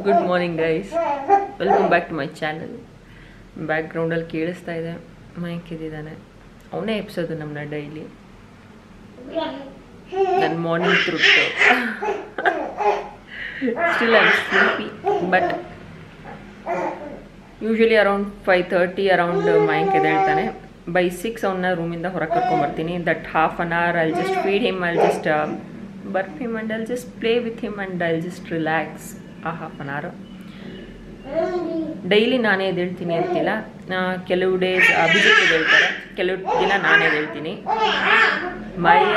good morning guys welcome back to my channel ಬ್ಯಾಕ್ಗ್ರೌಂಡಲ್ಲಿ ಕೇಳಿಸ್ತಾ ಇದೆ ಮೈಕ್ ಇದ್ದಾನೆ ಅವನೇ ಎಪ್ಸೋದು ನಮ್ಮನ್ನ ಡೈಲಿ ನನ್ನ morning truth still I sleepy but usually around five thirty around Mike ಎದ್ದೇಳ್ತಾನೆ ಬೈ ಸಿಕ್ಸ್ ಅವನ್ನ ರೂಮಿಂದ ಹೊರಗೆ ಕರ್ಕೊಂಬರ್ತೀನಿ that half an hour I'll just feed him I'll just burp him and I'll just play with him and I'll just relax ಆ half an hour daily ನಾನೇ ಎದ್ದೇಳ್ತೀನಿ ಅಂತಿಲ್ಲ ನಾ ಕೆಲವು ಡೇಸ್ ಅಭಿಜಿತ್ ಎದ್ದೇಳ್ತಾರೆ ಕೆಲವು ದಿನ ನಾನೇ ಎದ್ದೇಳ್ತೀನಿ ಮಯ್ಯ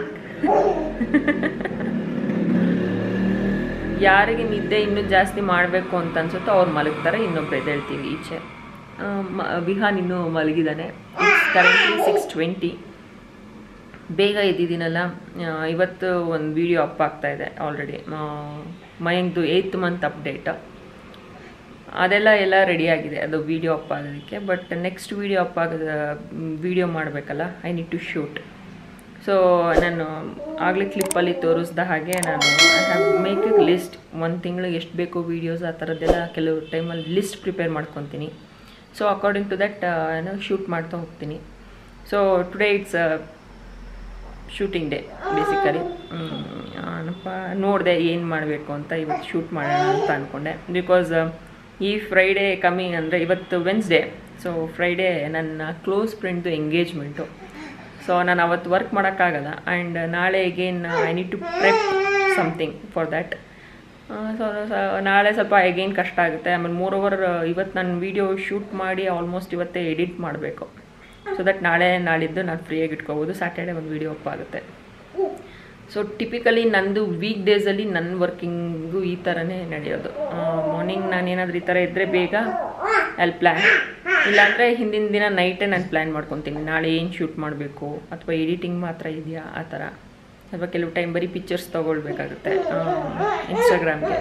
ಯಾರಿಗೆ ನಿದ್ದೆ ಇನ್ನೂ ಜಾಸ್ತಿ ಮಾಡಬೇಕು ಅಂತ ಅನ್ಸುತ್ತೋ ಅವ್ರು ಮಲಗ್ತಾರೆ ಇನ್ನೊಬ್ರು ಎದ್ದೇಳ್ತೀವಿ ಈಚೆ ಆ, ಮ- ವಿಹಾನ್ ಇನ್ನೂ ಮಲಗಿದ್ದಾನೆ ಕರೆಂಟ್ಲಿ ಸಿಕ್ಸ್ ಟ್ವೆಂಟಿ ಬೇಗ ಎದ್ದಿದ್ದೀನಲ್ಲ ಆ, ಇವತ್ತು ಒಂದು ವಿಡಿಯೋ ಅಪ್ ಆಗ್ತಾ ಇದೆ ಆಲ್ರೆಡಿ ಮೈಂದು ಏಯ್ತ್ ಮಂತ್ ಅಪ್ಡೇಟ್ ಅದೆಲ್ಲ ಎಲ್ಲ ರೆಡಿ ಆಗಿದೆ ಅದು ವಿಡಿಯೋ ಅಪ್ ಆಗೋದಕ್ಕೆ ಬಟ್ ನೆಕ್ಸ್ಟ್ ವಿಡಿಯೋ ಅಪ್ ಆಗೋದ ವಿಡಿಯೋ ಮಾಡಬೇಕಲ್ಲ I need to shoot so ನಾನು ಆಗಲೇ ಕ್ಲಿಪ್ಪಲ್ಲಿ ತೋರಿಸ್ದ ಹಾಗೆ ನಾನು I have make a list ಒಂದು ತಿಂಗಳಿಗೆ ಎಷ್ಟು ಬೇಕು ವೀಡಿಯೋಸ್ ಆ ಥರದ್ದೆಲ್ಲ ಕೆಲವು ಟೈಮಲ್ಲಿ ಲಿಸ್ಟ್ ಪ್ರಿಪೇರ್ ಮಾಡ್ಕೊತೀನಿ ಸೊ ಅಕಾರ್ಡಿಂಗ್ ಟು ದಟ್ ನಾನು ಶೂಟ್ ಮಾಡ್ತಾ ಹೋಗ್ತೀನಿ so today it's shooting day basically ಏನಪ್ಪ ನೋಡಿದೆ ಏನು ಮಾಡಬೇಕು ಅಂತ ಇವತ್ತು ಶೂಟ್ ಮಾಡೋಣ ಅಂತ ಅಂದ್ಕೊಂಡೆ ಬಿಕಾಸ್ ಈ ಫ್ರೈಡೇ ಕಮ್ಮಿಂಗ್ ಅಂದರೆ ಇವತ್ತು ವೆನ್ಸ್ಡೇ ಸೊ ಫ್ರೈಡೇ ನನ್ನ ಕ್ಲೋಸ್ ಫ್ರೆಂಡ್ದು ಎಂಗೇಜ್ಮೆಂಟು ಸೊ ನಾನು ಅವತ್ತು ವರ್ಕ್ ಮಾಡೋಕ್ಕಾಗಲ್ಲ ಆ್ಯಂಡ್ ನಾಳೆ again I need to prep something for that so ನಾಳೆ ಸ್ವಲ್ಪ ಅಗೇನ್ ಕಷ್ಟ ಆಗುತ್ತೆ ಆಮೇಲೆ ಮೂರ್ ಓವರ್ ಇವತ್ತು ನಾನು ವೀಡಿಯೋ ಶೂಟ್ ಮಾಡಿ ಆಲ್ಮೋಸ್ಟ್ ಇವತ್ತೇ ಎಡಿಟ್ ಮಾಡಬೇಕು ಸೊ ದಟ್ ನಾಳೆ ನಾಳಿದ್ದು ನಾನು ಫ್ರೀಯಾಗಿ ಇಟ್ಕೋಬೋದು ಸ್ಯಾಟರ್ಡೆ ಒಂದು ವೀಡಿಯೋ ಅಪ್ ಆಗುತ್ತೆ ಸೊ ಟಿಪಿಕಲಿ ನಂದು ವೀಕ್ ಡೇಸಲ್ಲಿ ನನ್ನ ವರ್ಕಿಂಗು ಈ ಥರನೇ ನಡೆಯೋದು ಮಾರ್ನಿಂಗ್ ನಾನು ಏನಾದರೂ ಈ ಥರ ಇದ್ದರೆ ಬೇಗ ಅಲ್ಲಿ ಪ್ಲ್ಯಾನ್ ಇಲ್ಲಾಂದರೆ ಹಿಂದಿನ ದಿನ ನೈಟೇ ನಾನು ಪ್ಲ್ಯಾನ್ ಮಾಡ್ಕೊತೀನಿ ನಾಳೆ ಏನು ಶೂಟ್ ಮಾಡಬೇಕು ಅಥವಾ ಎಡಿಟಿಂಗ್ ಮಾತ್ರ ಇದೆಯಾ ಆ ಥರ ಅಥವಾ ಕೆಲವು ಟೈಮ್ ಬರೀ ಪಿಕ್ಚರ್ಸ್ ತೊಗೊಳ್ಬೇಕಾಗುತ್ತೆ ಇನ್ಸ್ಟಾಗ್ರಾಮ್ಗೆ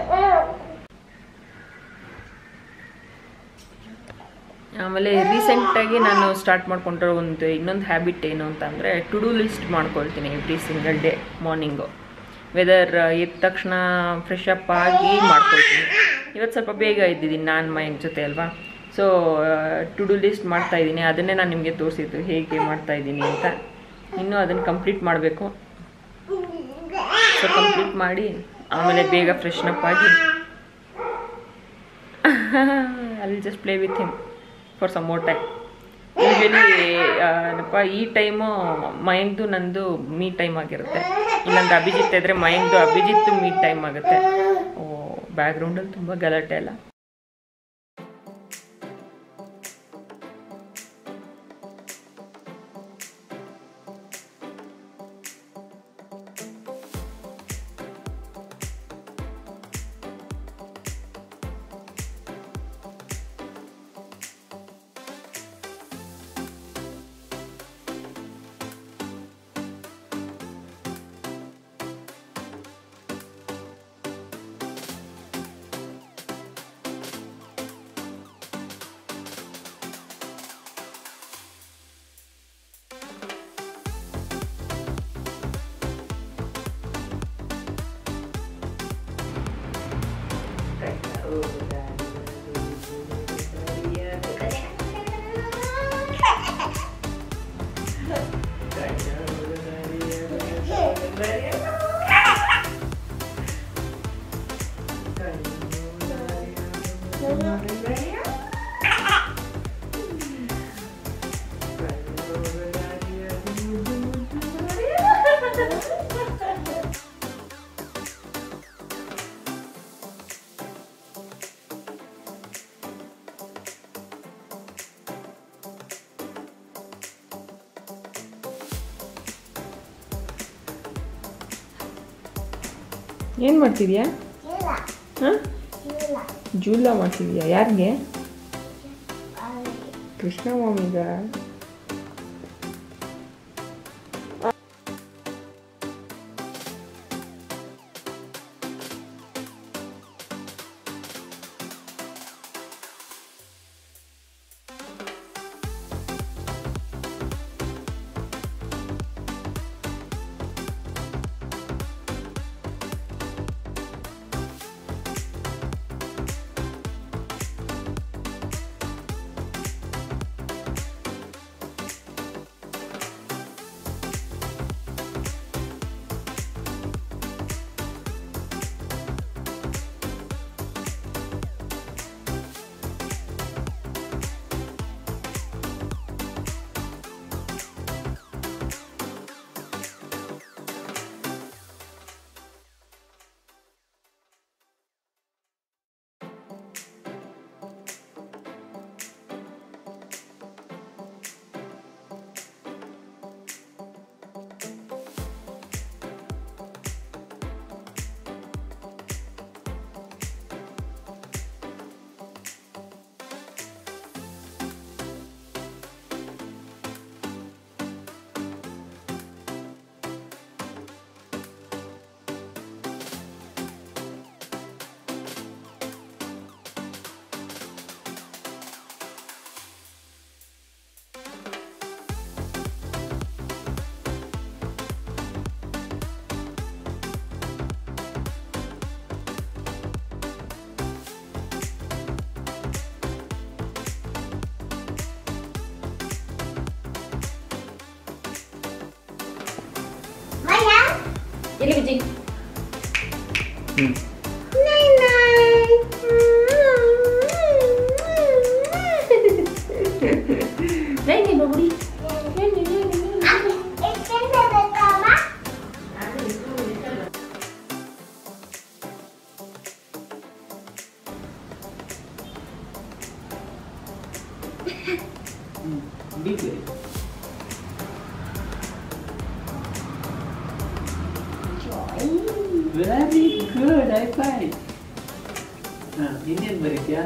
ಆಮೇಲೆ ರೀಸೆಂಟಾಗಿ ನಾನು ಸ್ಟಾರ್ಟ್ ಮಾಡ್ಕೊಂಡಿರೋ ಒಂದು ಇನ್ನೊಂದು ಹ್ಯಾಬಿಟ್ ಏನು ಅಂತ ಅಂದರೆ ಟು ಡೂ ಲಿಸ್ಟ್ ಮಾಡ್ಕೊಳ್ತೀನಿ every single day morning whether ಎದ್ದ ತಕ್ಷಣ ಫ್ರೆಶ್ ಅಪ್ ಆಗಿ ಮಾಡ್ಕೊಳ್ತೀನಿ ಇವತ್ತು ಸ್ವಲ್ಪ ಬೇಗ ಇದ್ದಿದ್ದೀನಿ ನಾನು ಮೈಂಡ್ ಜೊತೆ ಅಲ್ವಾ ಸೊ ಟು ಡೂ ಲಿಸ್ಟ್ ಮಾಡ್ತಾ ಇದ್ದೀನಿ ಅದನ್ನೇ ನಾನು ನಿಮಗೆ ತೋರಿಸಿದ್ದು ಹೇಗೆ ಮಾಡ್ತಾ ಇದ್ದೀನಿ ಅಂತ ಇನ್ನೂ ಅದನ್ನು ಕಂಪ್ಲೀಟ್ ಮಾಡಬೇಕು ಸೊ ಕಂಪ್ಲೀಟ್ ಮಾಡಿ ಆಮೇಲೆ ಬೇಗ ಫ್ರೆಶ್ನಪ್ ಆಗಿ ಅಲ್ಲಿ just play with him for some more time usually ಏನಪ್ಪ ಈ ಟೈಮು ಮೈಂಡ್ದು ನಂದು ಮೀ ಟೈಮ್ ಆಗಿರುತ್ತೆ ಇಲ್ಲಾಂದ್ರೆ ಅಭಿಜಿತ್ ಇದ್ರೆ ಮೈಂಡ್ದು ಅಭಿಜಿತ್ ಮೀ ಟೈಮ್ ಆಗುತ್ತೆ ಓ ಬ್ಯಾಕ್ಗ್ರೌಂಡಲ್ಲಿ ತುಂಬ ಗಲಾಟೆ ಅಲ್ಲ ಏನು ಮಾಡ್ತಿದ್ಯಾ ಹಾಂ ಜೂಲ ಮಾಡ್ತಿದ್ಯಾ ಯಾರಿಗೆ ಕೃಷ್ಣ ಮಾಮಿಗ ಎಲ್ಲಿ ವಿಜಯ್ ಹ್ಞೂ ನೈನಿ ಬಗುಡಿ ಬಿ ಬರಿ ವೆರಿ ಗುಡ್ ಐ ಫೈ ಹಾಂ ಇನ್ನೇನು ಬರೀತ್ಯಾ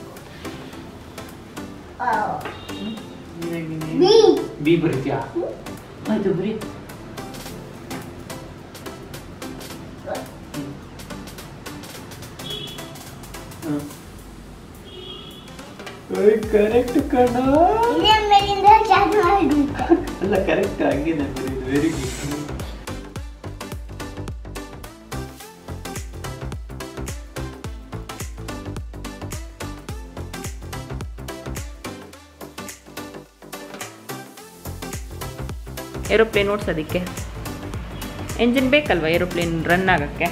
ಬಿ ಬರೀತ್ಯಾ ಆಯ್ತು ಬರೀ ಕರೆಕ್ಟ್ ಕಣ ಅಲ್ಲ ಕರೆಕ್ಟ್ ಹಂಗೆ ನಾನು ಬರೀದು ವೆರಿ ಗುಡ್ ಏರೋಪ್ಲೇನ್ ಓಡಿಸೋದಕ್ಕೆ ಎಂಜಿನ್ ಬೇಕಲ್ವಾ ಏರೋಪ್ಲೇನ್ ರನ್ ಆಗೋಕ್ಕೆ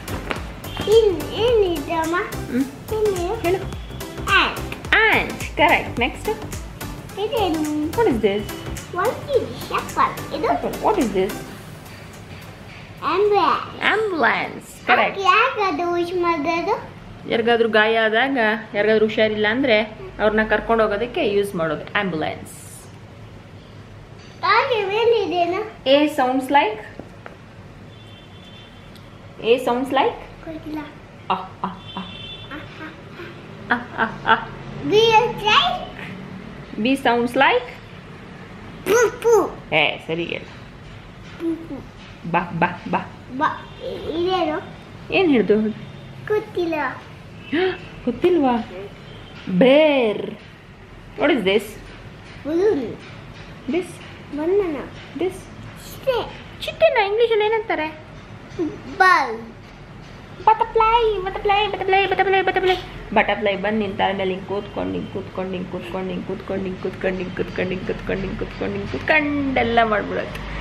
ಹ್ಞೂ ಹೇಳು and correct next what is this what is this ambulance correct ಯಾರಿಗಾದ್ರೂ ಗಾಯ ಆದಾಗ ಯಾರಿಗಾದ್ರೂ ಹುಷಾರಿಲ್ಲ ಅಂದರೆ ಅವ್ರನ್ನ ಕರ್ಕೊಂಡು ಹೋಗೋದಕ್ಕೆ ಯೂಸ್ ಮಾಡೋದು ambulance A sounds like A sounds like B sounds like A ಸರಿ ಹೇಳು ಬಾ ಬಾ ಬಾ ಇದೇನು ಏನು ಹಿಡ್ದು ಗೊತ್ತಿಲ್ಲ ಗೊತ್ತಿಲ್ವಾ bear what is this balloon this ಬಣ್ಣನ ದಿಸ್ ಇಷ್ಟೇ ಚಿಟ್ಟೆನ ಇಂಗ್ಲೀಷಲ್ಲಿ ಏನಂತಾರೆ ಬಲ್ butterfly butterfly butterfly butterfly butterfly butterfly ಬಂದು ನಿನ್ನ ತಲೆ ಮೇಲೆ ಹಿಂಗೆ ಕೂತ್ಕೊಂಡು ಹಿಂಗೆ ಕೂತ್ಕೊಂಡು ಹಿಂಗೆ ಕೂತ್ಕೊಂಡು ಹಿಂಗೆ ಕೂತ್ಕೊಂಡು ಹಿಂಗೆ ಕೂತ್ಕೊಂಡು ಹಿಂಗೆ ಕೂತ್ಕೊಂಡು ಹಿಂಗೆ ಕೂತ್ಕೊಂಡು ಹಿಂಗೆ ಕೂತ್ಕೊಂಡು ಹಿಂಗೆ ಕೂತ್ಕೊಂಡು ಹಿಂಗೆ ಕೂತ್ಕೊಂಡೆಲ್ಲ ಮಾಡ್ಬಿಡೋದು